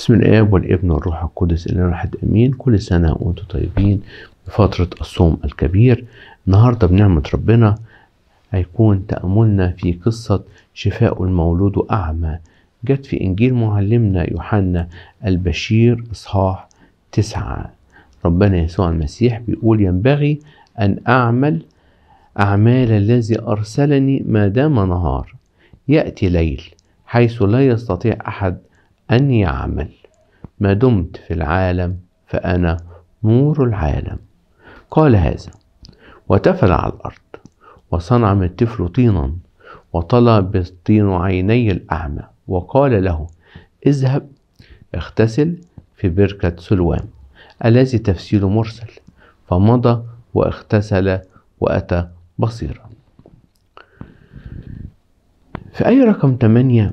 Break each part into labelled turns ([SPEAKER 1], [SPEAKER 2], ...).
[SPEAKER 1] بسم الآب والابن والروح القدس إلى واحد أمين كل سنة وأنتم طيبين بفترة الصوم الكبير النهاردة بنعمة ربنا هيكون تأملنا في قصة شفاء المولود أعمى جت في إنجيل معلمنا يوحنا البشير إصحاح تسعة ربنا يسوع المسيح بيقول ينبغي أن أعمل أعمال الذي أرسلني ما دام نهار يأتي ليل حيث لا يستطيع أحد أن يعمل ما دمت في العالم فأنا نور العالم قال هذا وتفل على الأرض وصنع من الطفل طينا وطلع بالطين عيني الأعمى وقال له اذهب اغتسل في بركة سلوان الذي تفسير مرسل فمضى واغتسل وأتى بصيرا في أي رقم 8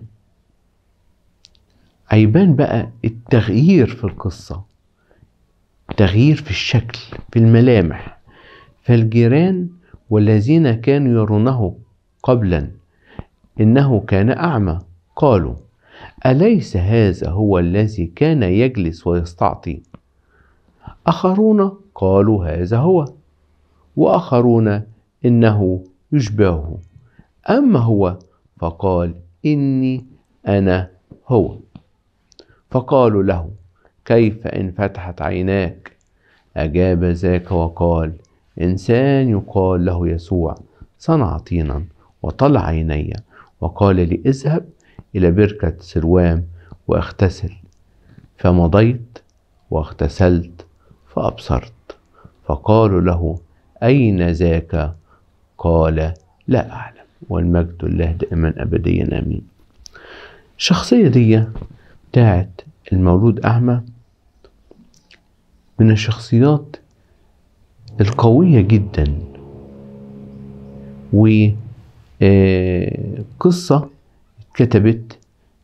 [SPEAKER 1] هيبان بقى التغيير في القصة تغيير في الشكل في الملامح فالجيران والذين كانوا يرونه قبلا إنه كان أعمى قالوا أليس هذا هو الذي كان يجلس ويستعطي آخرون قالوا هذا هو وآخرون إنه يشبهه أما هو فقال إني أنا هو فقالوا له كيف إن فتحت عيناك أجاب ذاك وقال إنسان يقال له يسوع صنع طينا وطلع عيني وقال لي اذهب إلى بركة سروام واغتسل فمضيت واغتسلت فأبصرت فقالوا له أين ذاك قال لا أعلم والمجد لله دائما أبديا آمين الشخصية دي بتاعت المولود أعمى من الشخصيات القوية جدا وقصة كتبت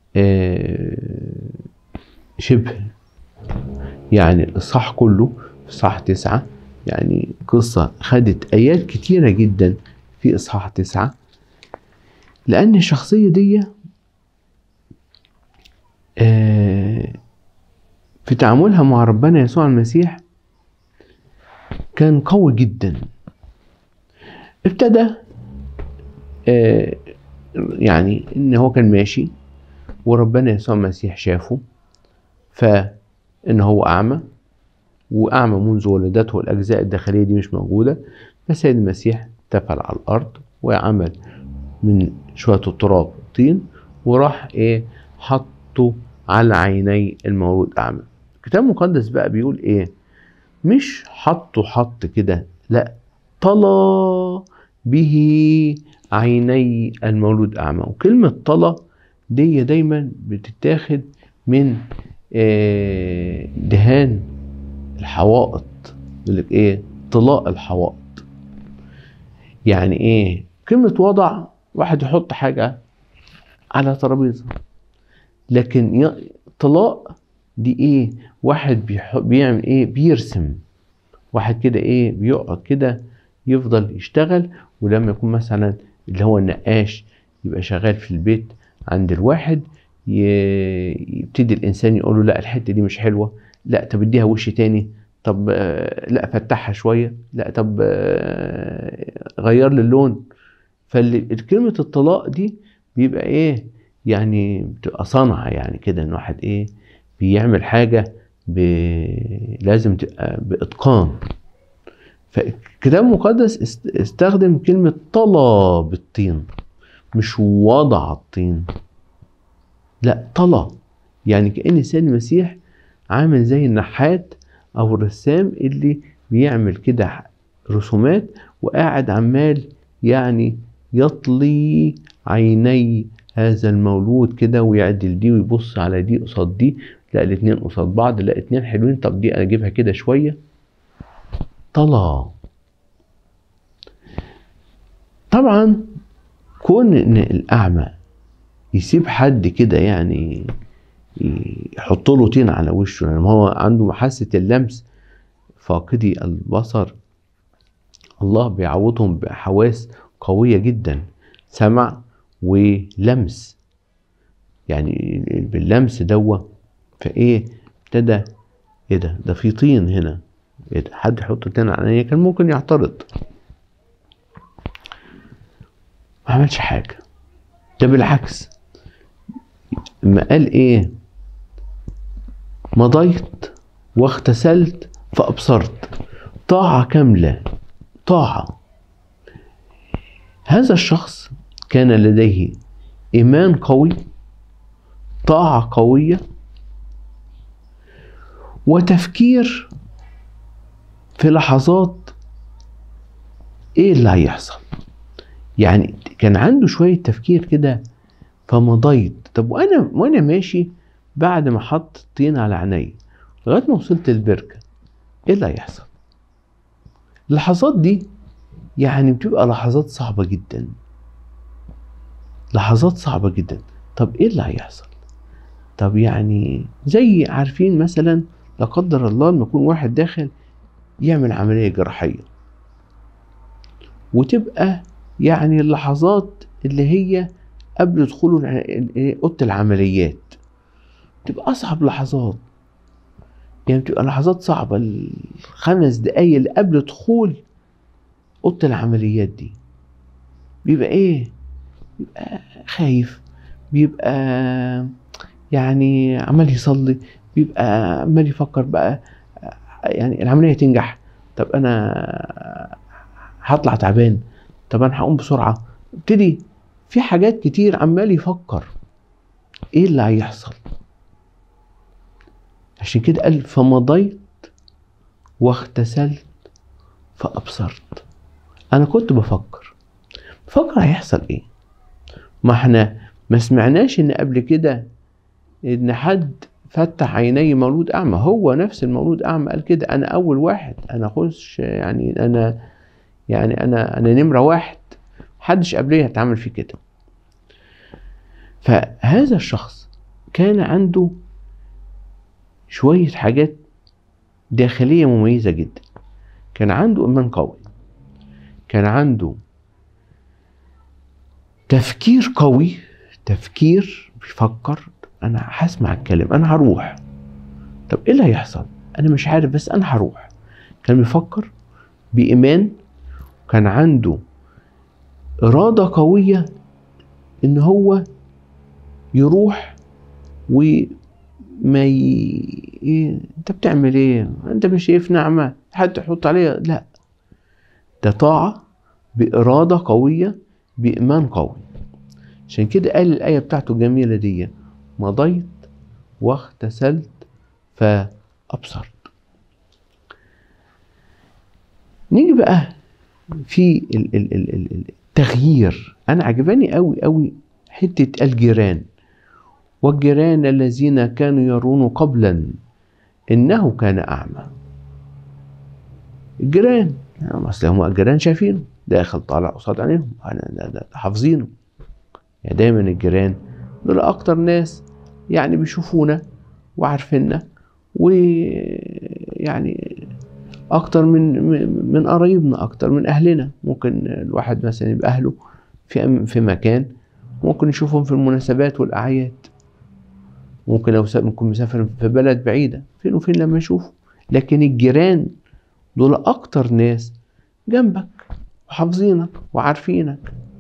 [SPEAKER 1] شبه يعني الإصحاح كله في إصحاح تسعة يعني قصة خدت آيات كتيرة جدا في إصحاح تسعة لأن الشخصية دي في تعاملها مع ربنا يسوع المسيح كان قوي جدا ابتدى يعني ان هو كان ماشي وربنا يسوع المسيح شافه فان هو اعمى واعمى منذ ولدته الاجزاء الداخليه دي مش موجوده فسيد المسيح تفل على الارض وعمل من شويه التراب طين وراح ايه حطه على عيني المولود اعمى الكتاب المقدس بقى بيقول ايه مش حطه حط كده لا طلى به عيني المولود اعمى وكلمه طلى دي دايما بتتاخد من آه دهان الحوائط يقول لك ايه طلاء الحوائط يعني ايه كلمه وضع واحد يحط حاجه على ترابيزه لكن طلاء دي ايه واحد بيعمل ايه بيرسم واحد كده ايه بيقعد كده يفضل يشتغل ولما يكون مثلا اللي هو النقاش يبقى شغال في البيت عند الواحد يبتدي الانسان يقول له لا الحته دي مش حلوه لا طب اديها وش تاني طب لا فتحها شويه لا طب غير لي اللون فالكلمه الطلاق دي بيبقى ايه يعني بتبقى صنعه يعني كده ان واحد ايه بيعمل حاجه ب... لازم تبقى باتقان فالكتاب المقدس استخدم كلمه طلى بالطين مش وضع الطين لا طلى يعني كان السيد المسيح عامل زي النحات او الرسام اللي بيعمل كده رسومات وقاعد عمال يعني يطلي عيني هذا المولود كده ويعدل دي ويبص على دي قصاد دي لا الاتنين قصاد بعض لا اتنين حلوين طب دي اجيبها كده شويه طلع طبعا كون ان الاعمى يسيب حد كده يعني يحط له طين على وشه يعني هو عنده محاسه اللمس فاقدي البصر الله بيعوضهم بحواس قويه جدا سمع ولمس يعني باللمس دوا فايه ابتدى ايه ده ده في طين هنا ايه ده حد يحط طين على عينيه كان ممكن يعترض ما عملش حاجه ده بالعكس ما قال ايه مضيت واغتسلت فابصرت طاعه كامله طاعه هذا الشخص كان لديه ايمان قوي طاعه قويه وتفكير في لحظات ايه اللي هيحصل يعني كان عنده شويه تفكير كده فمضيت طب وانا وانا ماشي بعد ما حط طين على عيني لغايه ما وصلت البركه ايه اللي هيحصل اللحظات دي يعني بتبقى لحظات صعبه جدا لحظات صعبه جدا طب ايه اللي هيحصل طب يعني زي عارفين مثلا لا قدر الله لما يكون واحد داخل يعمل عمليه جراحيه وتبقى يعني اللحظات اللي هي قبل دخوله اوضه العمليات تبقى اصعب لحظات يعني بتبقى لحظات صعبه الخمس دقايق اللي قبل دخول اوضه العمليات دي بيبقى ايه بيبقى خايف بيبقى يعني عمال يصلي بيبقى عمال يفكر بقى يعني العمليه تنجح طب انا هطلع تعبان طب انا هقوم بسرعه ابتدي في حاجات كتير عمال يفكر ايه اللي هيحصل عشان كده قال فمضيت واغتسلت فابصرت انا كنت بفكر بفكر هيحصل ايه ما احنا ما سمعناش ان قبل كده ان حد فتح عيني مولود اعمى هو نفس المولود اعمى قال كده انا اول واحد انا اخش يعني انا يعني انا انا نمره واحد محدش قبليه هتعمل فيه كده فهذا الشخص كان عنده شوية حاجات داخلية مميزة جدا كان عنده إيمان قوي كان عنده تفكير قوي تفكير بيفكر أنا هسمع الكلام أنا هروح طب إيه اللي هيحصل؟ أنا مش عارف بس أنا هروح كان بيفكر بإيمان كان عنده إرادة قوية إن هو يروح وما ي... إيه أنت بتعمل إيه؟ أنت مش شايف نعمة حد تحط عليها لا ده طاعة بإرادة قوية بإيمان قوي عشان كده قال الآية بتاعته الجميلة دي مضيت واغتسلت فأبصرت نيجي بقى في التغيير انا عجباني قوي قوي حته الجيران والجيران الذين كانوا يرون قبلا انه كان اعمى الجيران اصل هم الجيران شايفينه داخل طالع قصاد عينيهم حافظينه يعني دايما الجيران دول اكتر ناس يعني بيشوفونا وعارفيننا ويعني اكتر من من قرايبنا اكتر من اهلنا ممكن الواحد مثلا يبقى اهله في في مكان ممكن يشوفهم في المناسبات والاعياد ممكن لو ممكن مسافر في بلد بعيده فين وفين لما يشوفه لكن الجيران دول اكتر ناس جنبك وحافظينك وعارفينك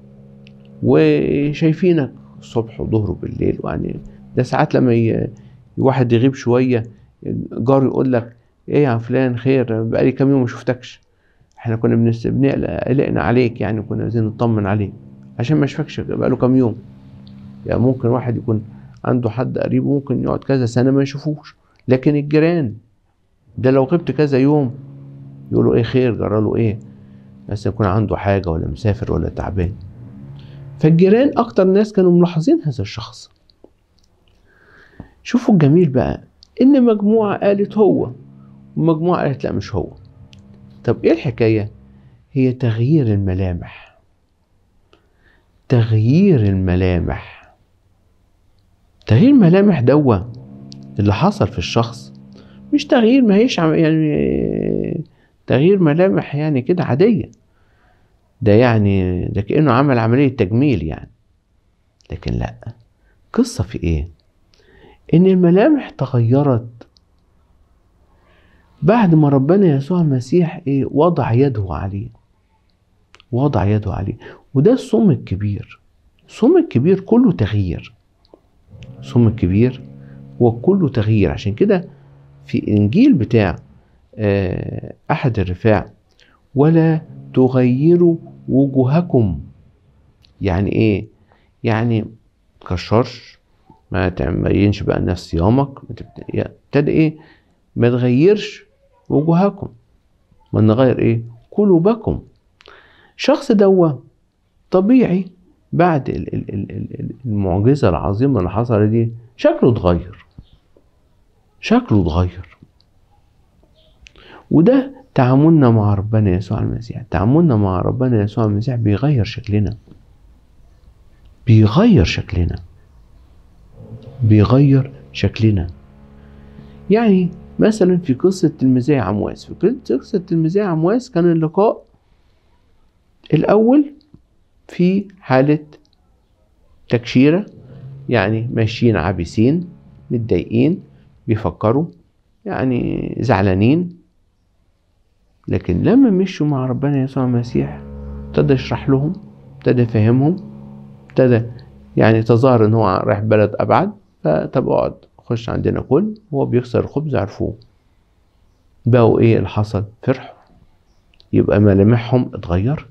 [SPEAKER 1] وشايفينك الصبح وظهر وبالليل يعني ده ساعات لما واحد يغيب شويه جار يقول لك ايه يا فلان خير بقالي كام يوم ما شفتكش احنا كنا بنقلق قلقنا عليك يعني كنا عايزين نطمن عليك عشان ما اشوفكش بقاله كام يوم يعني ممكن واحد يكون عنده حد قريب ممكن يقعد كذا سنه ما يشوفوش لكن الجيران ده لو غبت كذا يوم يقولوا ايه خير جراله ايه بس يكون عنده حاجه ولا مسافر ولا تعبان فالجيران اكتر ناس كانوا ملاحظين هذا الشخص شوفوا الجميل بقى ان مجموعه قالت هو ومجموعة قالت لا مش هو طب ايه الحكاية هي تغيير الملامح تغيير الملامح تغيير الملامح دوا اللي حصل في الشخص مش تغيير ما هيش يعني تغيير ملامح يعني كده عادية ده يعني ده كأنه عمل عملية تجميل يعني لكن لا قصة في ايه ان الملامح تغيرت بعد ما ربنا يسوع المسيح ايه وضع يده عليه وضع يده عليه وده الصوم الكبير الصوم الكبير كله تغيير الصوم الكبير هو كله تغيير عشان كده في الانجيل بتاع آه، احد الرفاع ولا تغيروا وجوهكم يعني ايه يعني تكشرش ما تبينش بقى الناس صيامك ابتدى ايه ما تغيرش وجوهكم ما نغير ايه قلوبكم شخص دوا طبيعي بعد المعجزة العظيمة اللي حصلت دي شكله اتغير شكله اتغير وده تعاملنا مع ربنا يسوع المسيح تعاملنا مع ربنا يسوع المسيح بيغير شكلنا بيغير شكلنا بيغير شكلنا يعني مثلا في قصة تلميذي عمواس في قصة تلميذي عمواس كان اللقاء الأول في حالة تكشيرة يعني ماشيين عابسين متضايقين بيفكروا يعني زعلانين لكن لما مشوا مع ربنا يسوع المسيح ابتدى يشرح لهم ابتدى يفهمهم ابتدى يعني تظاهر ان هو رايح بلد ابعد فطب اقعد خش عندنا كل وهو بيكسر الخبز عرفوه بقوا ايه اللي حصل فرحوا يبقى ملامحهم اتغيرت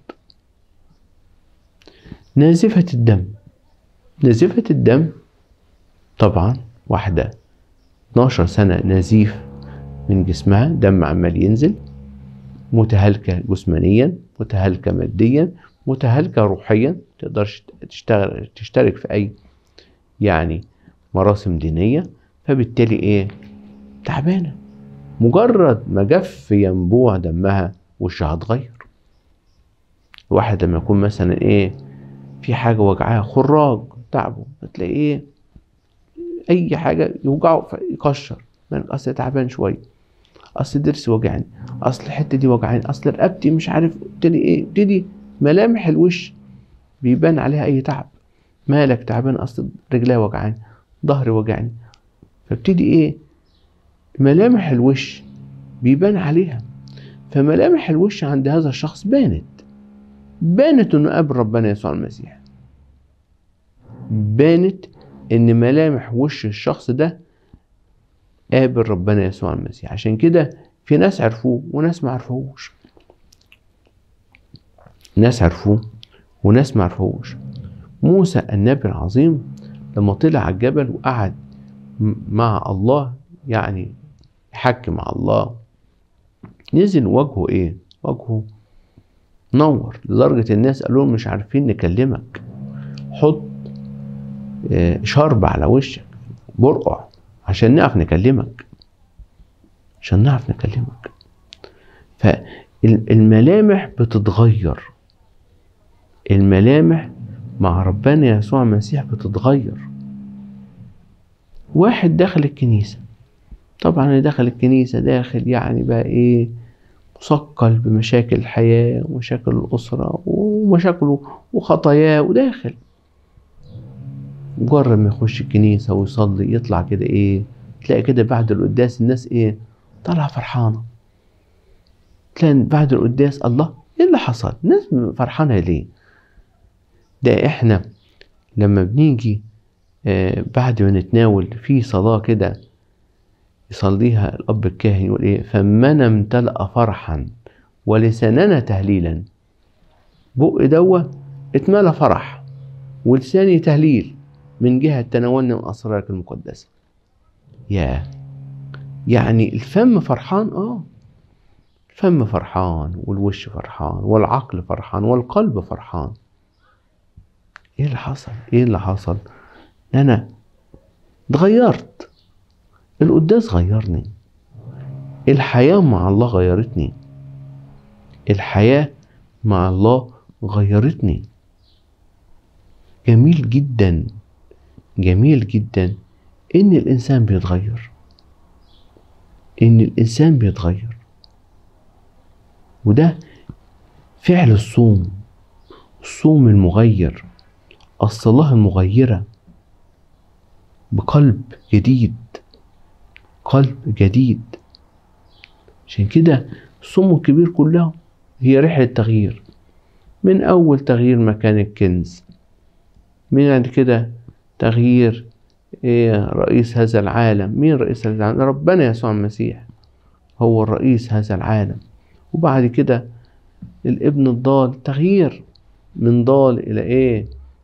[SPEAKER 1] نازفة الدم نازفة الدم طبعا واحدة 12 سنة نزيف من جسمها دم عمال ينزل متهالكة جسمانيا متهالكة ماديا متهالكة روحيا تقدرش تشتغل تشترك في أي يعني مراسم دينية فبالتالي إيه تعبانة مجرد ما جف ينبوع دمها وشها اتغير الواحد لما يكون مثلا إيه في حاجة وجعاه خراج تعبه بتلاقيه إيه أي حاجة يوجعه يكشر أصل تعبان شوية اصل ضرسي وجعني اصل الحته دي وجعاني اصل رقبتي مش عارف ابتدي ايه ابتدي ملامح الوش بيبان عليها اي تعب مالك تعبان اصل رجلي وجعاني ظهري وجعني فابتدي ايه ملامح الوش بيبان عليها فملامح الوش عند هذا الشخص بانت بانت انه قابل ربنا يسوع المسيح بانت ان ملامح وش الشخص ده قابل ربنا يسوع المسيح عشان كده في ناس عرفوه وناس ما عرفوهوش ناس عرفوه وناس ما عرفوهوش موسى النبي العظيم لما طلع على الجبل وقعد مع الله يعني يحكي مع الله نزل وجهه ايه وجهه نور لدرجة الناس قالوا مش عارفين نكلمك حط آه، شرب على وشك برقع عشان نعرف نكلمك عشان نعرف نكلمك فالملامح بتتغير الملامح مع ربنا يسوع المسيح بتتغير واحد دخل الكنيسة طبعا اللي دخل الكنيسة داخل يعني بقى ايه مثقل بمشاكل الحياة ومشاكل الأسرة ومشاكله وخطاياه وداخل مجرد ما يخش الكنيسة ويصلي يطلع كده ايه تلاقي كده بعد القداس الناس ايه طالعة فرحانة تلاقي بعد القداس الله ايه اللي حصل الناس فرحانة ليه ده احنا لما بنيجي آه بعد ما نتناول في صلاة كده يصليها الأب الكاهن يقول إيه فمن امتلأ فرحا ولساننا تهليلا بق دوا اتملى فرح ولساني تهليل من جهة تناولنا من أسرارك المقدسة يا يعني الفم فرحان اه الفم فرحان والوش فرحان والعقل فرحان والقلب فرحان ايه اللي حصل ايه اللي حصل انا اتغيرت القداس غيرني الحياة مع الله غيرتني الحياة مع الله غيرتني جميل جدا جميل جدا ان الانسان بيتغير ان الانسان بيتغير وده فعل الصوم الصوم المغير الصلاة المغيرة بقلب جديد قلب جديد عشان كده الصم الكبير كلها هي رحلة تغيير من أول تغيير مكان الكنز من بعد كده تغيير إيه رئيس هذا العالم مين رئيس هذا العالم ربنا يسوع المسيح هو الرئيس هذا العالم وبعد كده الابن الضال تغيير من ضال إلى إيه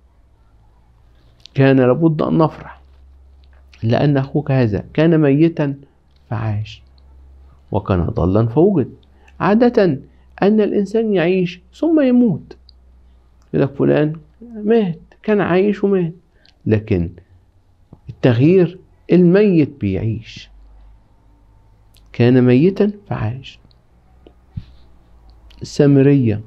[SPEAKER 1] كان لابد أن نفرح لأن أخوك هذا كان ميتا فعاش وكان ضالا فوجد عادة أن الإنسان يعيش ثم يموت يقول لك فلان مات كان عايش ومات لكن التغيير الميت بيعيش كان ميتا فعاش السامرية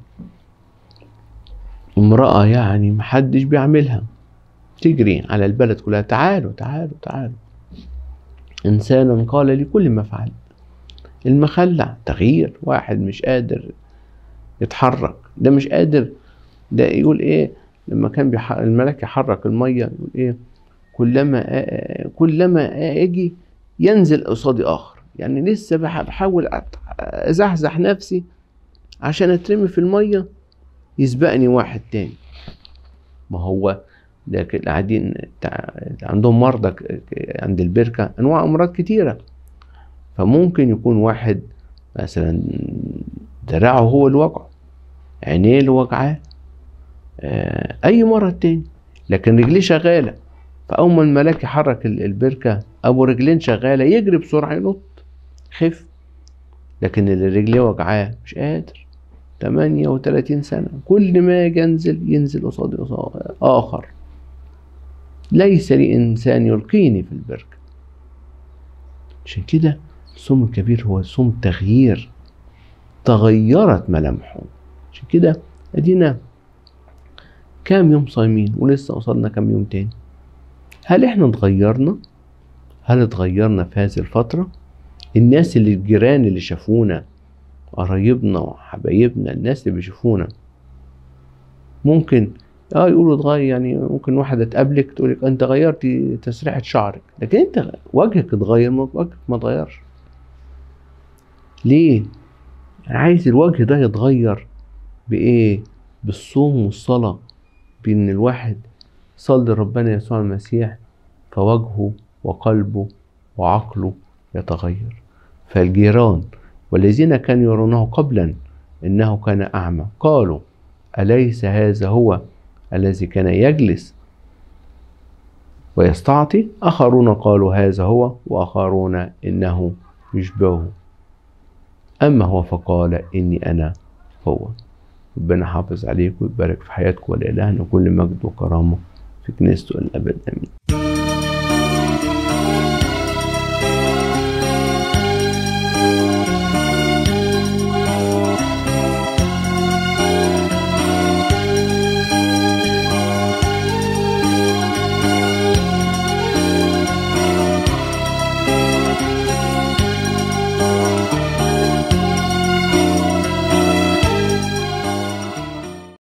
[SPEAKER 1] امرأة يعني محدش بيعملها تجري على البلد كلها تعالوا تعالوا تعالوا إنسانا قال لكل ما فعل المخلع تغيير واحد مش قادر يتحرك ده مش قادر ده يقول ايه لما كان بيح... الملك يحرك الميه يقول ايه كلما آ... كلما اجي ينزل قصادي اخر يعني لسه بحاول ازحزح نفسي عشان اترمي في الميه يسبقني واحد تاني ما هو ده قاعدين عندهم مرضى عند البركه انواع امراض كتيره فممكن يكون واحد مثلا دراعه هو اللي وجعه عينيه اللي وجعاه اي مرض تاني لكن رجليه شغاله فاول ما الملاك يحرك البركه ابو رجلين شغاله يجري بسرعه ينط خف لكن اللي رجليه وجعاه مش قادر 38 سنة كل ما يجي ينزل ينزل قصادي قصاد آخر ليس لي إنسان يلقيني في البركة عشان كده الصوم الكبير هو صوم تغيير تغيرت ملامحه عشان كده ادينا كام يوم صايمين ولسه قصادنا كام يوم تاني هل احنا اتغيرنا هل اتغيرنا في هذه الفترة الناس اللي الجيران اللي شافونا قرايبنا وحبايبنا الناس اللي بيشوفونا ممكن اه يقولوا اتغير يعني ممكن واحدة تقابلك تقول لك انت غيرتي تسريحة شعرك لكن انت وجهك اتغير وجهك ما اتغيرش ليه؟ عايز الوجه ده يتغير بإيه؟ بالصوم والصلاة بإن الواحد صلي ربنا يسوع المسيح فوجهه وقلبه وعقله يتغير فالجيران والذين كانوا يرونه قبلا إنه كان أعمى قالوا أليس هذا هو الذي كان يجلس ويستعطي آخرون قالوا هذا هو وآخرون إنه يشبهه أما هو فقال إني أنا هو ربنا حافظ عليكم ويبارك في حياتكم ولإلهنا كل مجد وكرامة في كنيسته الأبد آمين